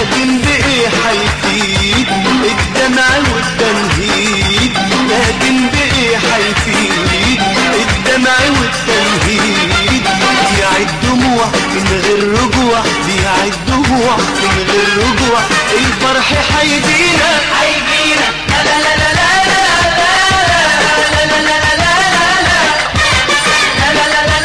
لكن بإيه حيفيد الدمع والتنهيد لكن بإيه حيفيد الدمع والتنهيد بيعد دموع من غير رجوع بيعد دموع من غير رجوع الفرح حيجينا هيجينا لا لا لا لا لا لا لا لا لا لا لا لا لا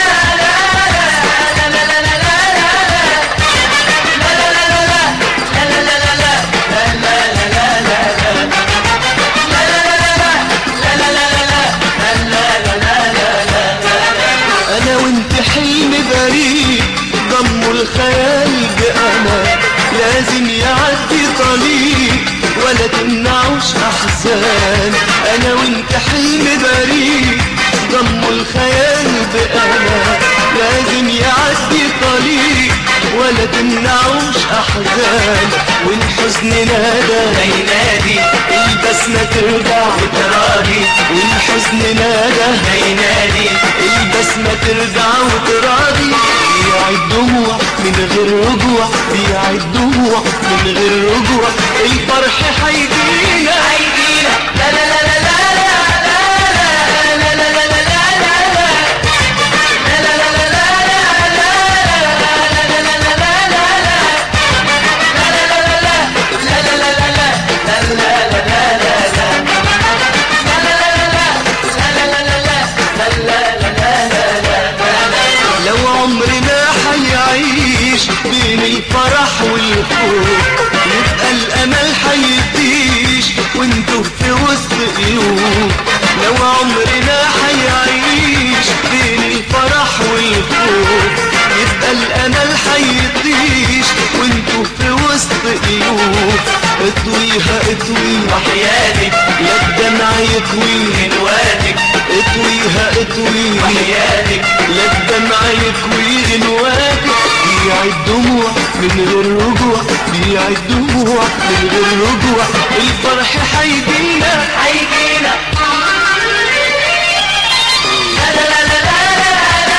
انا وانت حلم بريء ضم الخيال بأنا لازم يعدي طريق ولا تمنعوش احزان انا وانت حلم بريء ضم الخيال بأنا لازم يعدي طريق ولا تمنعوش احزان والحزن نادى ينادي البسمة ترجع وتراضي والحزن نادى ينادي البسمة ترجع وتراضي بيعد دموع من غير رجوع بيعد دموع من غير رجوع الفرح حيجينا هيجينا لا لا لا لا لا لا لا لا لا لا لو عمرنا حيعيش بين الفرح والخوف يبقى الامل حيديش وانتو في وسط قلوب لو عمرنا حيعيش بين الفرح والخوف يبقى الامل حيديش وانتو في وسط قلوب اطويها اطويها وحياتك لا الدمع يكوي من وادك اطويها اطويها وحياتك لا الدمع يكوي غنواتك بيعد دموع من غير رجوع بيعد دموع من غير رجوع الفرح حيجينا هيجينا لا لا لا لا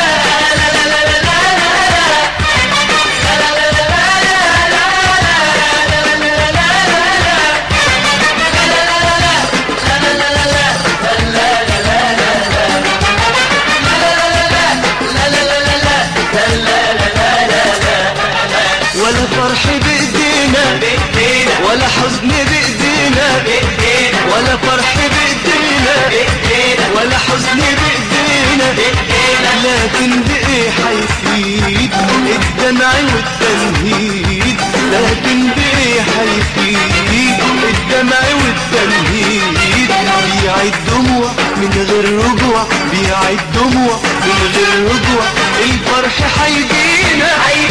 ولا فرح بايدينا بإيدينا ولا حزن بايدينا بإيدينا ولا فرح بايدينا بإيدينا ولا حزن بايدينا بإيدينا لكن بايه حيفيد الدمع والتنهيد لكن بايه حيفيد الدمع والتنهيد بيعد دموع من غير رجوع بيعد دموع من غير رجوع الفرح حيجينا هيجينا